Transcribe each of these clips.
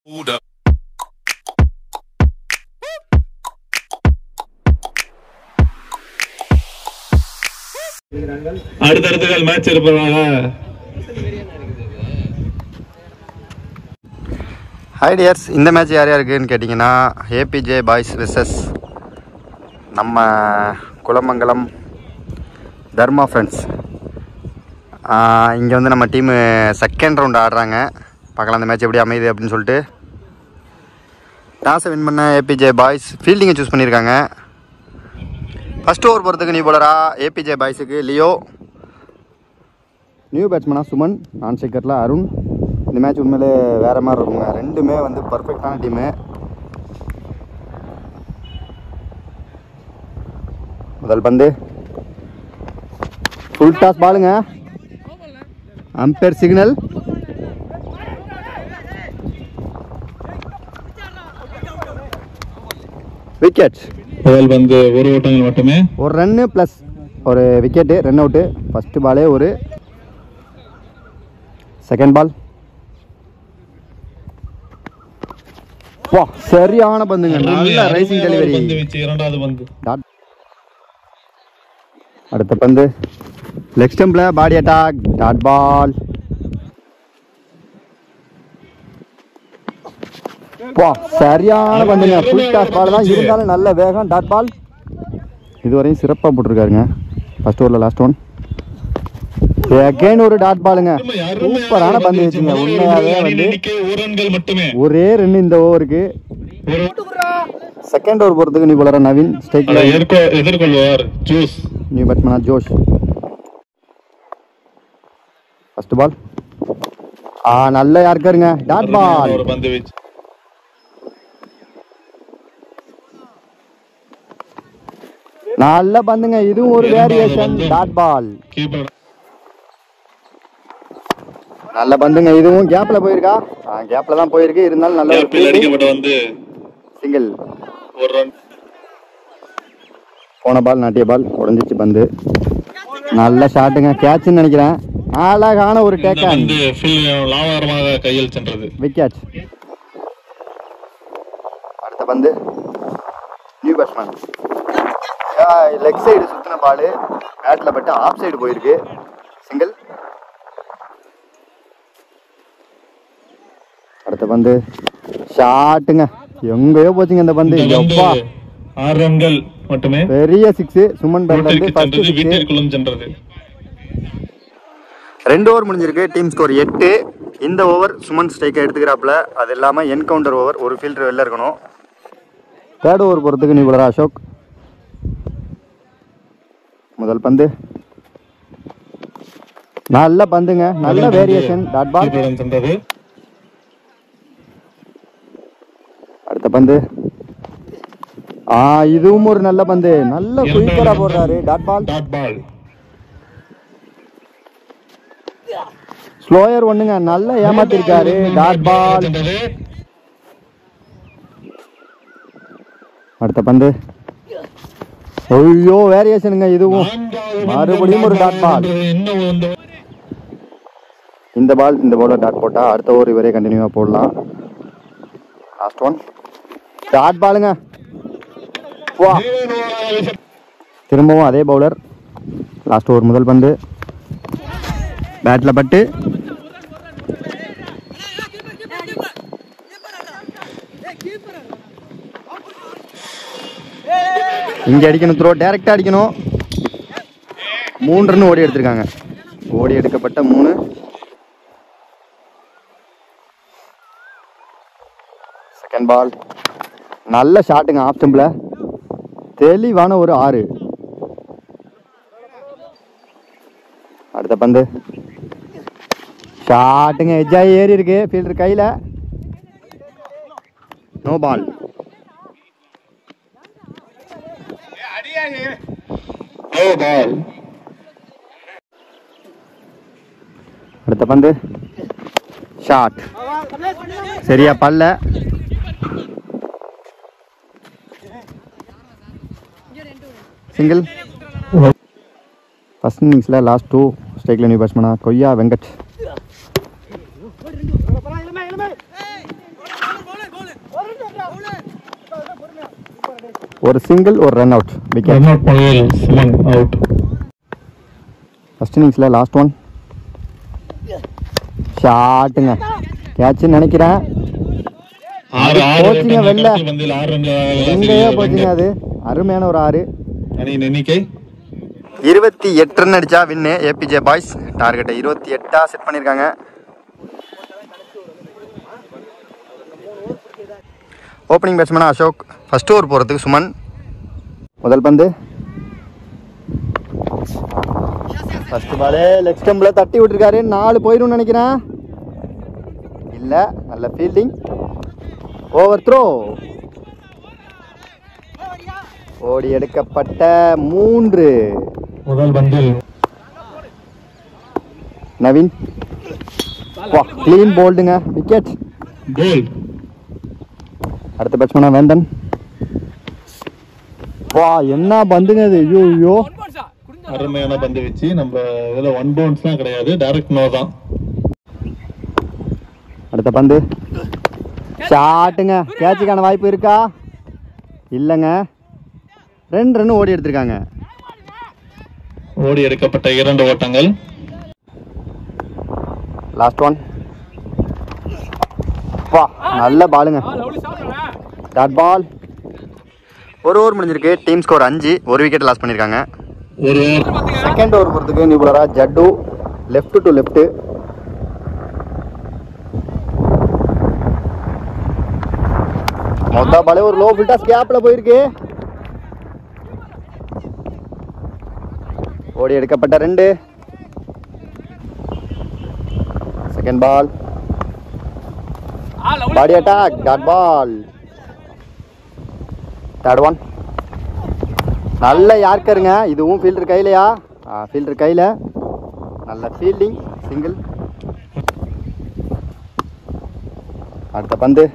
Hold up. அடுத்தடுத்த match இருப்பதாக hi dears இந்த மேட்ச் யார் யாருக்குன்னு கேட்டிங்கன்னா ஏபிஜே பாய்ஸ் விசஸ் நம்ம குலமங்கலம் தர்மா ஃப்ரெண்ட்ஸ் இங்கே வந்து நம்ம டீமு செகண்ட் ரவுண்ட் ஆடுறாங்க பார்க்கலாம் அந்த மேட்ச் எப்படி அமையுது அப்படின்னு சொல்லிட்டு டாஸை வின் பண்ண ஏபிஜே பாய்ஸ் ஃபீல்டிங்கை சூஸ் பண்ணியிருக்காங்க ஃபஸ்ட் ஓவர் போகிறதுக்கு நீ போலரா ஏபிஜே பாய்ஸுக்கு லியோ நியூ பேட்ஸ்மேனா சுமன் நான் ஸ்ட்ரைக்கரில் அருண் இந்த மேட்ச் உண்மையிலே வேற மாதிரி இருக்குங்க ரெண்டுமே வந்து பர்ஃபெக்டான டீமு முதல் பந்து ஃபுல் டாஸ் பாலுங்க அம்பேர் சிக்னல் விக்கெட் முதல் பந்து ஒரு ஓட்டங்கள் மட்டுமே ஒரு ரன்னு ப்ளஸ் ஒரு விக்கெட்டு ரன் அவுட்டு ஃபஸ்ட்டு பாலே ஒரு செகண்ட் பால் வா சரியான பந்துங்க நல்ல ரைசிங் அருமையான ஒரு டெலிவரி பந்து வீச்சு இரண்டாவது பந்து டாட் அடுத்த பந்து லெக் ஸ்டம்பில் பாடி அட்டாக் டாட் பால் வா சரியான பந்துங்க ஃபுல் டாஸ் பால் தான் இருந்தாலும் நல்ல வேகம் டாட் பால் இதுவரையும் சிறப்பாக போட்டிருக்காருங்க ஃபர்ஸ்ட் ஓவரில் லாஸ்ட் ஒன் அகைன் ஒரு டாட் பாலுங்க அருமை, அருமையான சூப்பரான ஒரு பந்து வீச்சு. வச்சுங்க முதல் உண்மையாகவே ஓவரில் அணியின் வந்து எண்ணிக்கை ஒரு ரன்கள் மட்டுமே ஒரே ரன் இந்த ஓவருக்கு ஒரு செகண்ட் ஓவர் போகிறதுக்கு நீ போலற நவீன் ஸ்ட்ரைக்கில் அதை எதிர்கொ- எதிர்கொள்வார் ஜூஸ் நியூ பேட்ஸ்மேனா ஜோஷ் ஃபர்ஸ்ட் பால் ஆ நல்ல யாருக்காருங்க டாட் அருமையான பால் ஒரு பந்து வீச்சு நல்ல பந்துங்க இதுவும் ஒரு வேரியேஷன் டாட் பால் கீப்பர் நல்ல பந்துங்க இதுவும் கேப்ல போயிருக்கா ஆ கேப்ல தான் போயிருக்கு இருந்தாலும் நல்ல ஒரு கேப்பில் அடிக்கப்பட்ட வந்து சிங்கிள் ஒரு ரன் போன பால் நாட்டிய பால் உடஞ்சிச்சு பந்து நல்ல ஷாட்டுங்க கேட்ச்னு நினைக்கிறேன் அழகான ஒரு இந்த டேக்கன் பந்து ஃபில் லாபகரமாக கையில் சென்றது விக்கெட் அடுத்த பந்து நியூ பேட்ஸ்மேன் லெக் சைடு சுத்தின பால் பேட்டில் பட்டு ஆஃப் சைடு போயிருக்கு சிங்கிள் அடுத்த பந்து ஷாட்டுங்க எங்கேயோ போச்சுங்க இந்த பந்து இந்த பந்து எப்பா ஆறு ரன்கள் மட்டுமே பெரிய சிக்ஸ் சுமன் பேட்ல இருந்து வீட்டிற்கு ஃபர்ஸ்ட் சென்றது சிக்ஸ் வீட்டிற்குள்ளும் சென்றது ரெண்டு ஓவர் முடிஞ்சிருக்கு டீம் ஸ்கோர் எட்டு இந்த ஓவர் சுமன் ஸ்ட்ரைக்கை எடுத்துக்கிறாப்புல அது இல்லாமல் என்கவுண்டர் ஓவர் ஒரு ஃபீல்டர் வெளில இருக்கணும் தேர்ட் ஓவர் போகிறதுக்கு நீ விளரா அசோக் முதல் பந்து நல்ல பந்துங்க நல்ல முதல் பந்து வேரியேஷன் டாட் பால் கீப்பரிடம் சென்றது அடுத்த பந்து ஆ இதுவும் ஒரு நல்ல பந்து நல்ல குயிக்கரா போடுறாரு dot ball dot ball slower ஒண்ணுங்க நல்லா ஏமாத்திருக்காரு டாட் பால் சென்றது அடுத்த பந்து ஐயோ வேரியேஷனுங்க இதுவும் நான்காவது மறுபடியும் ஒரு டாட் பால் சென்றது. இன்னும் வந்து இந்த பால் இந்த பவுலர் டாட் போட்டா அடுத்த ஓவர் இவரே கண்டினியூவா போடலாம் லாஸ்ட் ஒன் டாட் பாலுங்க வா திரும்பவும் அதே பவுலர் லாஸ்ட் ஓவர் முதல் பந்து பேட்டில் பட்டு இங்க அடிக்கணும் த்ரோ டைரக்டா அடிக்கணும் மூணு ரன் ஓடி எடுத்திருக்காங்க ஓடி எடுக்கப்பட்ட மூணு செகண்ட் பால் நல்ல ஷாட்டுங்க ஆஃப் ஸ்டம்பில் தெளிவான ஒரு ஆறு அடுத்த பந்து ஷாட்டுங்க எஜ்ஜாய் ஏறி இருக்கு ஃபீல்டர் கையில் நோ பால் நோ பால் அடுத்த பந்து ஷாட் சரியா பல்ல சிங்கிள் ஃபர்ஸ்ட் இன்னிங்ஸில் லாஸ்ட் டூ ஸ்ட்ரைக்கில் நியூ பேட்ஸ்மேனா கொய்யா வெங்கட் ஒரு சிங்கிள் ஒரு run out wicket run out பண்ணல சுமன் அவுட் ஃபர்ஸ்ட் இன்னிங்ஸில் லாஸ்ட் ஒன் ஷாட்டுங்க கேட்சுன்னு நினைக்கிறேன் ஆறு ஆறு போச்சுங்க ரன்கள் வெளில. கடைசி பந்தில் ஆறு ரன்கள் எங்கேயோ போச்சுங்க அது அருமையான ஒரு ஆறு அணியின் எண்ணிக்கை இருபத்தி எட்டு ரன் அடிச்சா வின்னு ஏபிஜே பாய்ஸ் டார்கெட்டை இருபத்தி எட்டா செட் பண்ணியிருக்காங்க ஓப்பனிங் பேட்ஸ்மேனா அசோக் ஃபர்ஸ்ட் ஓவர் போகிறதுக்கு சுமன் முதல் பந்து ஃபர்ஸ்ட் பாலே லெக் ஸ்டம்பில் தட்டி விட்டுருக்காரு நாலு போயிடும்னு நினைக்கிறேன் இல்லை நல்ல ஃபீல்டிங் ஓவர் த்ரோ ஓடி எடுக்கப்பட்ட மூன்று முதல் பந்தில் நவீன் வா க்ளீன் போல்டுங்க விக்கெட் கோல் அடுத்த பேட்ஸ்மேனா வேந்தன் வா என்ன பந்துங்க இது ஐயோ ஐயோ அருமையான பந்து வச்சு நம்ம இதுல ஒன் பவுன்ஸ்லாம் கிடையாது டைரக்ட் நோ தான் அடுத்த பந்து ஷாட்டுங்க கேட்சுக்கான வாய்ப்பு இருக்கா இல்லைங்க ரெண்டு ரன் ஓடி எடுத்திருக்காங்க ஓடி எடுக்கப்பட்ட இரண்டு ஓட்டங்கள் லாஸ்ட் ஒன் வா நல்ல பாலுங்க டாட் பால் ஒரு ஓவர் முடிஞ்சிருக்கு டீம் ஸ்கோர் அஞ்சு ஒரு விக்கெட் லாஸ் பண்ணியிருக்காங்க ஒரு ஓவர் செகண்ட் ஓவர் போகிறதுக்கு நிபுலரா ஜட்டு லெஃப்ட் டு லெஃப்ட் மொத்த பாலே ஒரு லோ ஃபுல்டாஸ் கேப்ல போயிருக்கு ஓடி எடுக்கப்பட்ட ரெண்டு second ball body attack dot ball third one நல்ல யார்க்கருங்க இதுவும் ஃபீல்டர் கையிலையா ஃபீல்டர் கையில் நல்ல ஃபீல்டிங் சிங்கிள் அடுத்த பந்து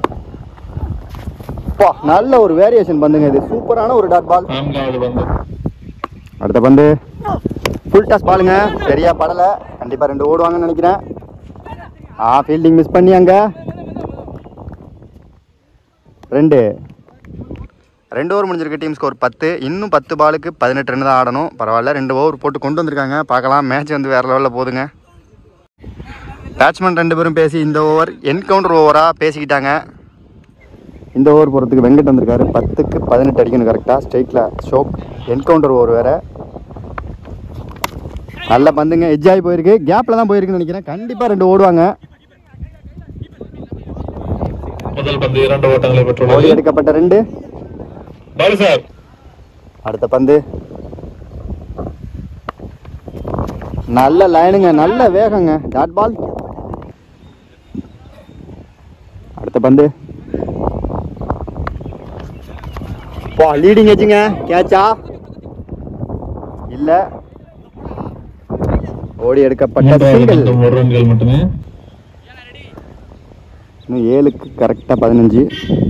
பா நல்ல ஒரு வேரியேஷன் பந்துங்க இது சூப்பரான ஒரு டாட் பால் நான்காவது பந்து அடுத்த பந்து ஃபுல் டாஸ் பாலுங்க சரியா படலை கண்டிப்பாக ரெண்டு ஓடுவாங்கன்னு நினைக்கிறேன் ஆ ஃபீல்டிங் மிஸ் பண்ணி அங்க ரெண்டு ரெண்டு ஓவர் முடிஞ்சிருக்கு டீம் ஸ்கோர் பத்து இன்னும் பத்து பாலுக்கு பதினெட்டு ரன் தான் ஆடணும் பரவாயில்ல ரெண்டு ஓவர் போட்டு கொண்டு வந்திருக்காங்க பார்க்கலாம் மேட்ச் வந்து வேறு லெவலில் போகுதுங்க பேட்ஸ்மேன் ரெண்டு பேரும் பேசி இந்த ஓவர் என்கவுண்டர் ஓவராக பேசிக்கிட்டாங்க இந்த ஓவர் போகிறதுக்கு வெங்கட் வந்திருக்காரு பத்துக்கு பதினெட்டு அடிக்கணும் கரெக்டாக ஸ்ட்ரைக்கில் ஷோக் என்கவுண்டர் ஓவர் வேறு நல்ல பந்துங்க எட்ஜ் ஆகி போயிருக்கு கேப்பில் தான் போயிருக்குன்னு நினைக்கிறேன் கண்டிப்பாக ரெண்டு ஓடுவாங்க முதல் பந்து இரண்டு ஓட்டங்களை ஓடி பெற்றுள்ளது எடுக்கப்பட்ட ரெண்டு பாலு சார் அடுத்த பந்து நல்ல லைனுங்க நல்ல வேகங்க டாட் பால் அடுத்த பந்து பா லீடிங் வச்சுங்க கேட்சா இல்ல ஓடி எடுக்கப்பட்ட மூன்றாவது சிங்கிள் பந்து ஒரு ரன்கள் மட்டுமே இன்னும் ஏழுக்கு கரெக்டாக பதினஞ்சு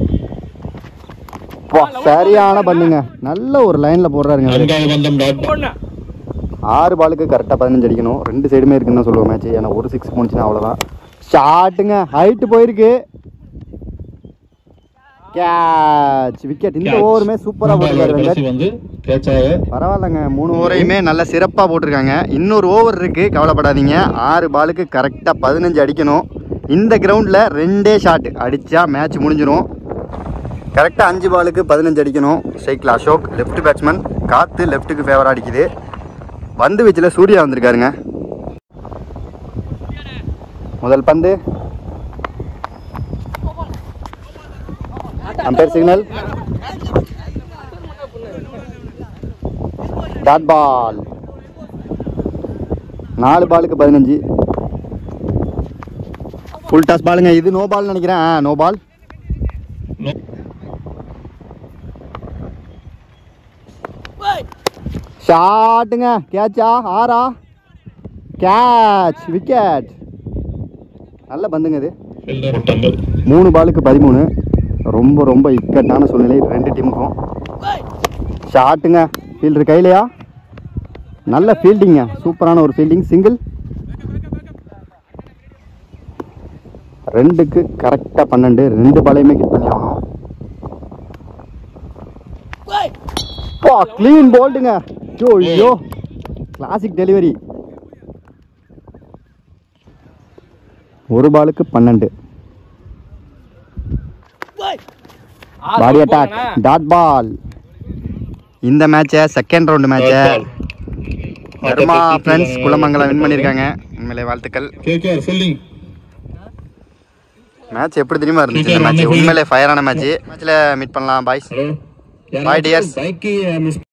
பா சரியான பந்துங்க நல்ல ஒரு லைனில் போடுறாருங்க அவரு. நான்காவது பந்தம் டாட் ஆறு பாலுக்கு கரெக்டாக பதினஞ்சு அடிக்கணும் ரெண்டு சைடுமே இருக்குன்னு தான் சொல்லுவோம் மேட்ச் ஏன்னா ஒரு சிக்ஸ் போனுச்சுன்னா அவ்வளோதான் ஷாட்டுங்க ஹைட்டு போயிருக்கு கேட்ச் விக்கெட் இந்த Catch. ஓவருமே சூப்பராக போட்டிருக்காரு மூன்றாவது வெங்கட் கடைசி வந்து கேட்சாக பரவாயில்லைங்க மூணு ஓவரையுமே நல்லா சிறப்பாக போட்டிருக்காங்க இன்னொரு ஓவர் இருக்கு கவலைப்படாதீங்க ஆறு பாலுக்கு கரெக்டாக பதினஞ்சு அடிக்கணும் இந்த கிரவுண்டில் ரெண்டே ஷாட் அடித்தா மேட்ச் முடிஞ்சிடும் கரெக்டாக அஞ்சு பாலுக்கு பதினஞ்சு அடிக்கணும் சைக்கிள் அசோக் லெஃப்ட் பேட்ஸ்மேன் காற்று லெஃப்ட்டுக்கு ஃபேவராக அடிக்குது பந்து வீச்சில் சூர்யா வந்திருக்காருங்க முதல் பந்து அம்பேர் சிக்னல் டாட் பால் நாலு பாலுக்கு பதினஞ்சு ஃபுல் டாஸ் பாலுங்க இது நோ பால் நினைக்கிறேன் ஆ நோ பால் ஷாட்டுங்க கேட்சா ஆறா கேட்ச் விக்கெட் நல்ல பந்துங்க இது ஃபீல்டர் ஓட்டங்கள் மூணு பாலுக்கு பதிமூணு ரொம்ப ரொம்ப இக்கட்டான சூழ்நிலை ரெண்டு டீமுக்கும் ஷாட்டுங்க ஃபீல்டர் கையிலையா நல்ல ஃபீல்டிங்க சூப்பரான ஒரு ஃபீல்டிங் சிங்கிள் ரெண்டுக்கு கரெக்டாக பன்னெண்டு ரெண்டு பாலையுமே கிட் பண்ணி ஆகணும் பா க்ளீன் போல்ட்டுங்க ஐயோ ஐயோ கிளாசிக் டெலிவரி ஒரு பாலுக்கு பன்னெண்டு பாடி அட்டாக் டாட் பால் இந்த மேட்சை செகண்ட் ரவுண்டு மேட்சை தர்மா ஃப்ரெண்ட்ஸ் குலமங்கலம் வின் பண்ணியிருக்காங்க உண்மையிலே வாழ்த்துக்கள் கேகேஆர் ஃபீல்டிங் மேட்ச் எப்படி தெரியுமா இருந்துச்சு இந்த மேட்ச் உண்மையிலே ஃபயரான மேட்ச் மேட்ச்ல மீட் பண்ணலாம் பாய்ஸ் ஹலோ Bye, dears. பைக்கு மிஸ்